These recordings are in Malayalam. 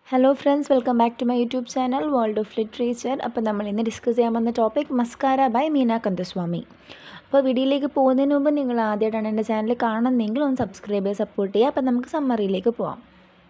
hello friends welcome back to my YouTube channel world of literature അപ്പോൾ നമ്മൾ ഇന്ന് ഡിസ്കസ് ചെയ്യാൻ വന്ന topic mascara by Meena Kandasamy അപ്പോൾ വീഡിയോയിലേക്ക് പോകുന്നതിന് മുമ്പ് നിങ്ങൾ ആദ്യമായിട്ടാണ് എൻ്റെ ചാനൽ കാണുന്നതെങ്കിൽ ഒന്ന് സബ്സ്ക്രൈബ് ചെയ്ത് സപ്പോർട്ട് ചെയ്യുക അപ്പോൾ നമുക്ക് സമ്മറിയിലേക്ക് പോവാം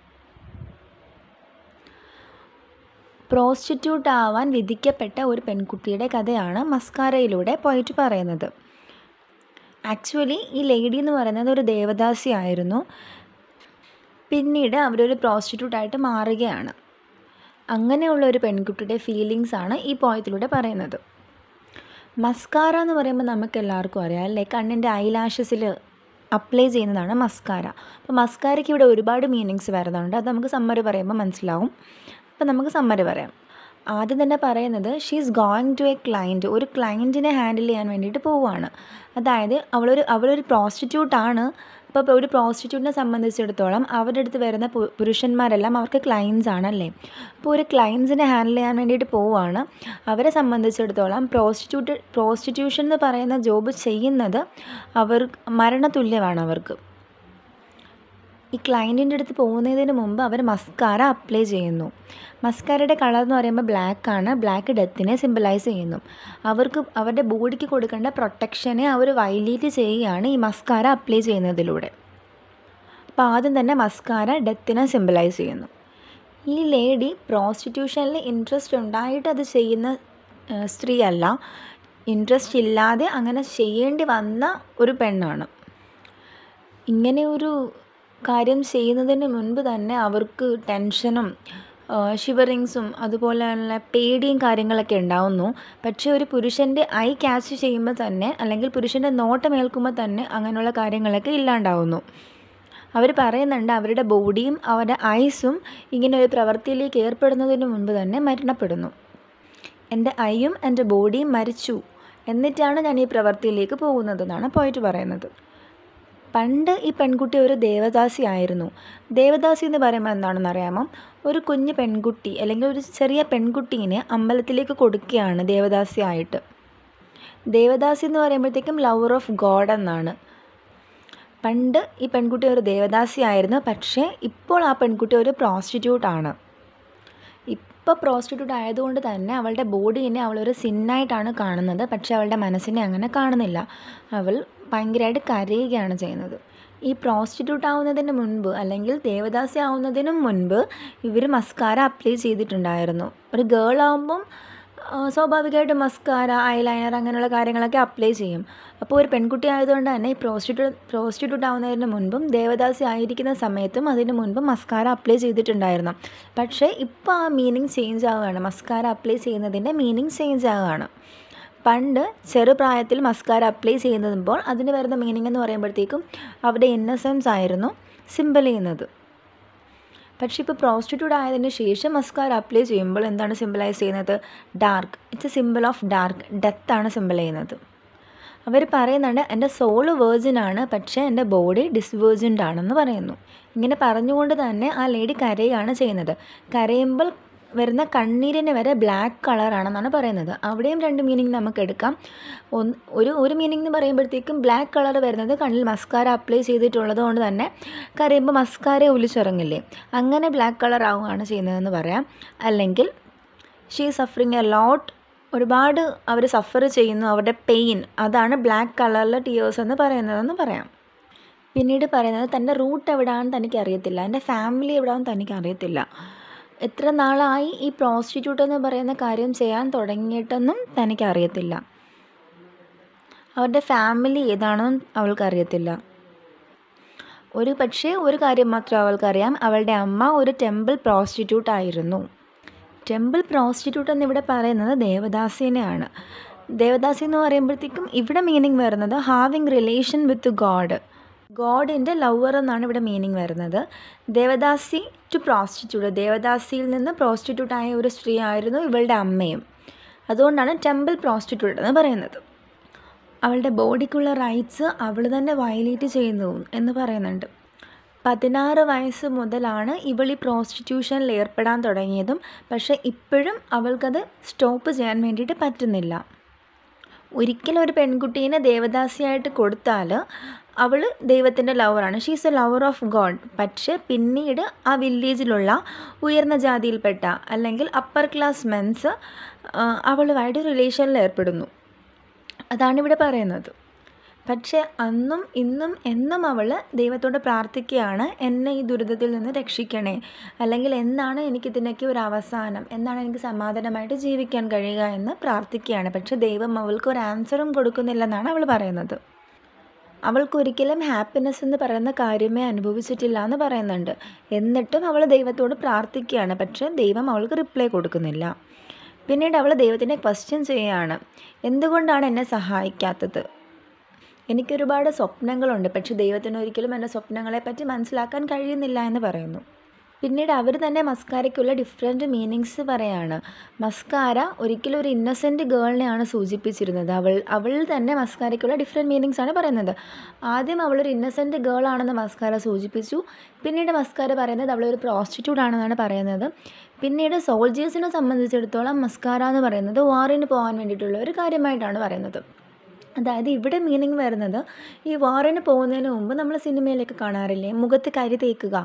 പ്രോസ്റ്റിറ്റ്യൂട്ട് ആവാൻ വിധിക്കപ്പെട്ട ഒരു പെൺകുട്ടിയുടെ കഥയാണ് മസ്കാരയിലൂടെ പോയിട്ട് പറയുന്നത് ആക്ച്വലി ഈ ലേഡി എന്ന് പറയുന്നത് ഒരു ദേവദാസി ആയിരുന്നു പിന്നീട് അവരൊരു പ്രോസ്റ്റിറ്റ്യൂട്ടായിട്ട് മാറുകയാണ് അങ്ങനെയുള്ള ഒരു പെൺകുട്ടിയുടെ ഫീലിങ്സ് ആണ് ഈ പോയത്തിലൂടെ പറയുന്നത് മസ്കാര എന്ന് പറയുമ്പോൾ നമുക്ക് എല്ലാവർക്കും അറിയാം അല്ലേ കണ്ണിൻ്റെ ഐലാഷസിൽ അപ്ലൈ ചെയ്യുന്നതാണ് മസ്കാര അപ്പോൾ മസ്കാരയ്ക്ക് ഇവിടെ ഒരുപാട് മീനിങ്സ് വരുന്നുണ്ട് അത് നമുക്ക് സമ്മറി പറയുമ്പോൾ മനസ്സിലാവും അപ്പോൾ നമുക്ക് സമ്മറി പറയാം ആദ്യം തന്നെ പറയുന്നത് she is going to a client ഒരു ക്ലയൻറ്റിനെ ഹാൻഡിൽ ചെയ്യാൻ വേണ്ടിയിട്ട് പോവുകയാണ് അതായത് അവളൊരു അവളൊരു പ്രോസ്റ്റിറ്റ്യൂട്ടാണ് അപ്പോൾ ഒരു പ്രോസ്റ്റിറ്റ്യൂട്ടിനെ സംബന്ധിച്ചിടത്തോളം അവരുടെ അടുത്ത് വരുന്ന പു- പുരുഷന്മാരെല്ലാം അവർക്ക് ക്ലയൻസ് ആണല്ലേ അപ്പോൾ ഒരു ക്ലയൻസിനെ ഹാൻഡിൽ ചെയ്യാൻ വേണ്ടിയിട്ട് പോവുകയാണ് അവരെ സംബന്ധിച്ചിടത്തോളം പ്രോസ്റ്റിറ്റ്യൂട്ട് പ്രോസ്റ്റിറ്റ്യൂഷൻ എന്ന് പറയുന്ന ജോബ് ചെയ്യുന്നത് അവർ മരണതുല്യമാണ് അവർക്ക് ഈ ക്ലയൻറ്റിൻ്റെ അടുത്ത് പോകുന്നതിന് മുമ്പ് അവർ മസ്കാര അപ്ലൈ ചെയ്യുന്നു മസ്കാരയുടെ കളർ എന്ന് പറയുമ്പോൾ ബ്ലാക്ക് ആണ് ബ്ലാക്ക് ഡെത്തിനെ സിമ്പിളൈസ് ചെയ്യുന്നു അവർക്ക് അവരുടെ ബോഡിക്ക് കൊടുക്കേണ്ട പ്രൊട്ടക്ഷനെ അവർ വയലേറ്റ് ചെയ്യുകയാണ് ഈ മസ്കാര അപ്ലൈ ചെയ്യുന്നതിലൂടെ അപ്പോൾ ആദ്യം തന്നെ മസ്കാര ഡെത്തിനെ സിമ്പിളൈസ് ചെയ്യുന്നു ഈ ലേഡി പ്രോസ്റ്റിറ്റ്യൂഷനിൽ ഇൻട്രസ്റ്റ് ഉണ്ടായിട്ട് അത് ചെയ്യുന്ന ഏഹ്, സ്ത്രീയല്ല ഇൻട്രസ്റ്റ് ഇല്ലാതെ അങ്ങനെ ചെയ്യേണ്ടി വന്ന ഒരു പെണ്ണാണ് ഇങ്ങനെ ഒരു കാര്യം ചെയ്യുന്നതിന് മുൻപ് തന്നെ അവർക്ക് ടെൻഷനും ഷിവറിങ്സും അതുപോലെയുള്ള പേടിയും കാര്യങ്ങളൊക്കെ ഉണ്ടാവുന്നു പക്ഷേ ഒരു പുരുഷൻ്റെ ഐ ക്യാച്ച് ചെയ്യുമ്പോൾ തന്നെ അല്ലെങ്കിൽ പുരുഷൻ്റെ നോട്ടമേൽക്കുമ്പോൾ തന്നെ അങ്ങനെയുള്ള കാര്യങ്ങളൊക്കെ ഇല്ലാണ്ടാവുന്നു അവർ പറയുന്നുണ്ട് അവരുടെ ബോഡിയും അവരുടെ ഐസും ഇങ്ങനെ ഒരു പ്രവൃത്തിയിലേക്ക് ഏർപ്പെടുന്നതിന് മുൻപ് തന്നെ മരണപ്പെടുന്നു എൻ്റെ ഐയും എൻ്റെ ബോഡിയും മരിച്ചു എന്നിട്ടാണ് ഞാൻ ഈ പ്രവൃത്തിയിലേക്ക് പോകുന്നതെന്നാണ് പോയിട്ട് പറയുന്നത് പണ്ട് ഈ പെൺകുട്ടി ഒരു ദേവദാസി ആയിരുന്നു ദേവദാസി എന്ന് പറയുമ്പോൾ എന്താണെന്ന് അറിയാമോ ഒരു കുഞ്ഞ് പെൺകുട്ടി അല്ലെങ്കിൽ ഒരു ചെറിയ പെൺകുട്ടീനെ അമ്പലത്തിലേക്ക് കൊടുക്കുകയാണ് ദേവദാസി ആയിട്ട് ദേവദാസി എന്ന് പറയുമ്പോഴത്തേക്കും ലവർ ഓഫ് ഗോഡ് എന്നാണ് പണ്ട് ഈ പെൺകുട്ടി ഒരു ദേവദാസി ആയിരുന്നു പക്ഷേ ഇപ്പോൾ ആ പെൺകുട്ടി ഒരു പ്രോസ്റ്റിറ്റ്യൂട്ട് ആണ് ഇപ്പോൾ പ്രോസ്റ്റിറ്റ്യൂട്ട് ആയതുകൊണ്ട് തന്നെ അവളുടെ ബോഡീനെ അവളൊരു സിന്നായിട്ടാണ് കാണുന്നത് പക്ഷേ അവളുടെ മനസ്സിനെ അങ്ങനെ കാണുന്നില്ല അവൾ ഭയങ്കരമായിട്ട് കരയുകയാണ് ചെയ്യുന്നത് ഈ പ്രോസ്റ്റിറ്റ്യൂട്ട് ആവുന്നതിന് മുൻപ് അല്ലെങ്കിൽ ദേവദാസി ആവുന്നതിനും മുൻപ് ഇവർ മസ്കാര അപ്ലൈ ചെയ്തിട്ടുണ്ടായിരുന്നു ഒരു ഗേൾ ആവുമ്പം ആ, സ്വാഭാവികമായിട്ടും മസ്കാര ഐലൈനർ അങ്ങനെയുള്ള കാര്യങ്ങളൊക്കെ അപ്ലൈ ചെയ്യും അപ്പോൾ ഒരു പെൺകുട്ടി ആയതുകൊണ്ട് തന്നെ ഈ പ്രോസ്റ്റിറ്റ്യൂട്ട് പ്രോസ്റ്റിറ്റ്യൂട്ട് ആവുന്നതിന് മുൻപും ദേവദാസി ആയിരിക്കുന്ന സമയത്തും അതിന് മുൻപും മസ്കാര അപ്ലൈ ചെയ്തിട്ടുണ്ടായിരുന്നു പക്ഷേ ഇപ്പോൾ ആ മീനിങ് ചേഞ്ച് ആവുകയാണ് മസ്കാര അപ്ലൈ ചെയ്യുന്നതിൻ്റെ മീനിങ് ചേഞ്ച് ആവുകയാണ് പണ്ട് ചെറുപ്രായത്തിൽ മസ്കാര അപ്ലൈ ചെയ്യുമ്പോൾ അതിന് വരുന്ന മീനിങ് എന്ന് പറയുമ്പോഴത്തേക്കും അവിടെ ഇന്നസെൻസ് ആയിരുന്നു സിമ്പിൾ ചെയ്യുന്നത് പക്ഷേ ഇപ്പോൾ പ്രോസ്റ്റിറ്റ്യൂട്ട് ആയതിന് ശേഷം മസ്കാര അപ്ലൈ ചെയ്യുമ്പോൾ എന്താണ് സിമ്പിളൈസ് ചെയ്യുന്നത് dark it's a simple of dark ഡെത്താണ് സിമ്പിൾ ചെയ്യുന്നത് അവർ പറയുന്നുണ്ട് എൻ്റെ സോള് വേർജിൻ ആണ് പക്ഷേ എൻ്റെ ബോഡി ഡിസ്വേർജിൻഡ് ആണെന്ന് പറയുന്നു ഇങ്ങനെ പറഞ്ഞുകൊണ്ട് തന്നെ ആ ലേഡി കരയുകയാണ് ചെയ്യുന്നത് കരയുമ്പോൾ വരുന്ന കണ്ണീരിന് വരെ ബ്ലാക്ക് കളറാണെന്നാണ് പറയുന്നത് അവിടെയും രണ്ട് മീനിങ് നമുക്ക് എടുക്കാം ഒന്ന് ഒരു ഒരു മീനിങ് എന്ന് പറയുമ്പോഴത്തേക്കും ബ്ലാക്ക് കളർ വരുന്നത് കണ്ണിൽ മസ്കാര അപ്ലൈ ചെയ്തിട്ടുള്ളത് കൊണ്ട് തന്നെ കരയുമ്പോൾ മസ്കാര ഒലിച്ചിറങ്ങില്ലേ അങ്ങനെ ബ്ലാക്ക് കളർ ആവുകയാണ് ചെയ്യുന്നതെന്ന് പറയാം അല്ലെങ്കിൽ ഷീ സഫറിങ് എ ലോട്ട് ഒരുപാട് അവർ സഫർ ചെയ്യുന്നു അവരുടെ പെയിൻ അതാണ് ബ്ലാക്ക് കളറിലെ ടിയേഴ്സ് എന്ന് പറയുന്നതെന്ന് പറയാം പിന്നീട് പറയുന്നത് തൻ്റെ റൂട്ട് എവിടെയാണെന്ന് തനിക്ക് അറിയത്തില്ല എൻ്റെ ഫാമിലി എവിടെയാണെന്ന് തനിക്ക് അറിയത്തില്ല എത്ര നാളായി ഈ പ്രോസ്റ്റിറ്റ്യൂട്ട് എന്ന് പറയുന്ന കാര്യം ചെയ്യാൻ തുടങ്ങിയിട്ടെന്നും തനിക്ക് അറിയത്തില്ല അവരുടെ ഫാമിലി ഏതാണെന്നും അവൾക്കറിയത്തില്ല ഒരു പക്ഷേ ഒരു കാര്യം മാത്രം അവൾക്കറിയാം അവളുടെ അമ്മ ഒരു ടെമ്പിൾ പ്രോസ്റ്റിറ്റ്യൂട്ട് ആയിരുന്നു ടെമ്പിൾ പ്രോസ്റ്റിറ്റ്യൂട്ട് എന്നിവിടെ പറയുന്നത് ദേവദാസിനെയാണ് ദേവദാസി എന്ന് പറയുമ്പോഴത്തേക്കും ഇവിടെ മീനിങ് വരുന്നത് ഹാവിങ് റിലേഷൻ വിത്ത് ഗോഡ് ഗോഡിൻ്റെ ലവർ എന്നാണ് ഇവിടെ മീനിങ് വരുന്നത് ദേവദാസി ടു പ്രോസ്റ്റിറ്റ്യൂട്ട് ദേവദാസിയിൽ നിന്ന് പ്രോസ്റ്റിറ്റ്യൂട്ട് ആയ ഒരു സ്ത്രീ ആയിരുന്നു ഇവളുടെ അമ്മയും അതുകൊണ്ടാണ് ടെമ്പിൾ പ്രോസ്റ്റിറ്റ്യൂട്ട് എന്ന് പറയുന്നത് അവളുടെ ബോഡിക്കുള്ള റൈറ്റ്സ് അവൾ തന്നെ വയലേറ്റ് ചെയ്യുന്നു എന്ന് പറയുന്നുണ്ട് പതിനാറ് വയസ്സ് മുതലാണ് ഇവൾ ഈ പ്രോസ്റ്റിറ്റ്യൂഷനിൽ ഏർപ്പെടാൻ തുടങ്ങിയതും പക്ഷേ ഇപ്പോഴും അവൾക്കത് സ്റ്റോപ്പ് ചെയ്യാൻ വേണ്ടിയിട്ട് പറ്റുന്നില്ല ഒരിക്കലും ഒരു പെൺകുട്ടീനെ ദേവദാസിയായിട്ട് കൊടുത്താൽ അവൾ ദൈവത്തിൻ്റെ ലവറാണ് she's a lover of God പക്ഷേ പിന്നീട് ആ വില്ലേജിലുള്ള ഉയർന്ന ജാതിയിൽപ്പെട്ട അല്ലെങ്കിൽ അപ്പർ ക്ലാസ് മെൻസ് അവളുമായിട്ട് റിലേഷനിൽ ഏർപ്പെടുന്നു അതാണ് ഇവിടെ പറയുന്നത് പക്ഷേ അന്നും ഇന്നും എന്നും അവൾ ദൈവത്തോട് പ്രാർത്ഥിക്കുകയാണ് എന്നെ ഈ ദുരിതത്തിൽ നിന്ന് രക്ഷിക്കണേ അല്ലെങ്കിൽ എന്നാണ് എനിക്കിതിനൊക്കെ ഒരു അവസാനം എന്നാണ് എനിക്ക് സമാധാനമായിട്ട് ജീവിക്കാൻ കഴിയുക എന്ന് പ്രാർത്ഥിക്കുകയാണ് പക്ഷേ ദൈവം അവൾക്ക് ഒരു ആൻസറും കൊടുക്കുന്നില്ലെന്നാണ് അവൾ പറയുന്നത് അവൾക്കൊരിക്കലും ഹാപ്പിനെസ് എന്ന് പറയുന്ന കാര്യമേ അനുഭവിച്ചിട്ടില്ല എന്ന് പറയുന്നുണ്ട് എന്നിട്ടും അവൾ ദൈവത്തോട് പ്രാർത്ഥിക്കുകയാണ് പക്ഷേ ദൈവം അവൾക്ക് റിപ്ലൈ കൊടുക്കുന്നില്ല പിന്നീട് അവൾ ദൈവത്തിനെ ക്വസ്റ്റ്യൻ ചെയ്യുകയാണ് എന്തുകൊണ്ടാണ് എന്നെ സഹായിക്കാത്തത് എനിക്കൊരുപാട് സ്വപ്നങ്ങളുണ്ട് പക്ഷെ ദൈവത്തിന് ഒരിക്കലും എൻ്റെ സ്വപ്നങ്ങളെപ്പറ്റി മനസ്സിലാക്കാൻ കഴിയുന്നില്ല എന്ന് പറയുന്നു പിന്നീട് അവർ തന്നെ മസ്കാരയ്ക്കുള്ള ഡിഫറെൻറ്റ് മീനിങ്സ് പറയാണ് മസ്കാര ഒരിക്കലും ഒരു ഇന്നസെൻറ്റ് ഗേളിനെയാണ് സൂചിപ്പിച്ചിരുന്നത് അവൾ അവൾ തന്നെ മസ്കാരയ്ക്കുള്ള ഡിഫറെൻറ്റ് മീനിങ്സ് ആണ് പറയുന്നത് ആദ്യം അവളൊരു ഇന്നസെൻറ്റ് ഗേൾ ആണെന്ന് മസ്കാര സൂചിപ്പിച്ചു പിന്നീട് മസ്കാര പറയുന്നത് അവളൊരു പ്രോസ്റ്റിറ്റ്യൂട്ട് ആണെന്നാണ് പറയുന്നത് പിന്നീട് സോൾജേഴ്സിനെ സംബന്ധിച്ചിടത്തോളം മസ്കാര എന്ന് പറയുന്നത് വാറിന് പോകാൻ വേണ്ടിയിട്ടുള്ള ഒരു കാര്യമായിട്ടാണ് പറയുന്നത് അതായത് ഇവിടെ മീനിങ് വരുന്നത് ഈ വാറിന് പോകുന്നതിന് മുമ്പ് നമ്മൾ സിനിമയിലൊക്കെ കാണാറില്ലേ മുഖത്ത് കരി തേക്കുക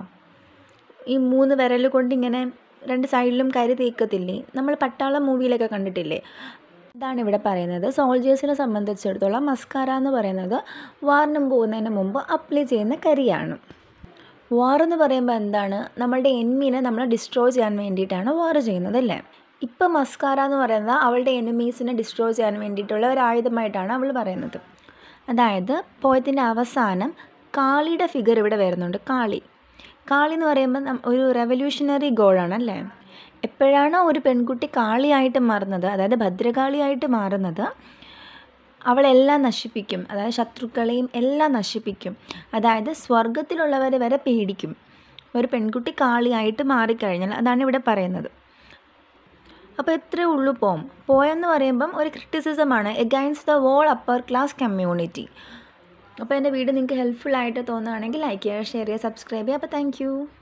ഈ മൂന്ന് വിരൽ കൊണ്ട് ഇങ്ങനെ രണ്ട് സൈഡിലും കരി തേക്കത്തില്ലേ നമ്മൾ പട്ടാളം മൂവിയിലൊക്കെ കണ്ടിട്ടില്ലേ അതാണ് ഇവിടെ പറയുന്നത് സോൾജേഴ്സിനെ സംബന്ധിച്ചിടത്തോളം മസ്കാര എന്ന് പറയുന്നത് വാറിനും പോകുന്നതിന് മുമ്പ് അപ്ലൈ ചെയ്യുന്ന കരിയാണ് വാർ എന്ന് പറയുമ്പോൾ എന്താണ് നമ്മളുടെ എനിമീനെ നമ്മൾ ഡിസ്ട്രോയ് ചെയ്യാൻ വേണ്ടിയിട്ടാണ് വാർ ചെയ്യുന്നത് അല്ലേ ഇപ്പം മസ്കാര എന്ന് പറയുന്നത് അവളുടെ എനിമീസിനെ ഡിസ്ട്രോയ് ചെയ്യാൻ വേണ്ടിയിട്ടുള്ള ഒരു ആയുധമായിട്ടാണ് അവൾ പറയുന്നത് അതായത് പോയത്തിൻ്റെ അവസാനം കാളിയുടെ ഫിഗർ ഇവിടെ വരുന്നുണ്ട് കാളി കാളി എന്ന് പറയുമ്പോൾ നം- ഒരു റെവല്യൂഷണറി ഗോളാണ് അല്ലേ എപ്പോഴാണോ ഒരു പെൺകുട്ടി കാളിയായിട്ട് മാറുന്നത് അതായത് ഭദ്രകാളിയായിട്ട് മാറുന്നത് അവളെല്ലാം നശിപ്പിക്കും അതായത് ശത്രുക്കളെയും എല്ലാം നശിപ്പിക്കും അതായത് സ്വർഗത്തിലുള്ളവരെ വരെ പേടിക്കും ഒരു പെൺകുട്ടി കാളിയായിട്ട് മാറിക്കഴിഞ്ഞാൽ അതാണ് ഇവിടെ പറയുന്നത് അപ്പോൾ ഇത്രയേ ഉള്ളൂ പോം പോയെന്ന് പറയുമ്പം ഒരു ക്രിറ്റിസിസമാണ് against the whole upper class community അപ്പോൾ എൻ്റെ വീഡിയോ നിങ്ങൾക്ക് ഹെൽപ്ഫുൾ ആയിട്ട് തോന്നുകയാണെങ്കിൽ ലൈക്ക് ചെയ്യുക ഷെയർ ചെയ്യുക സബ്സ്ക്രൈബ് ചെയ്യുക അപ്പോൾ താങ്ക്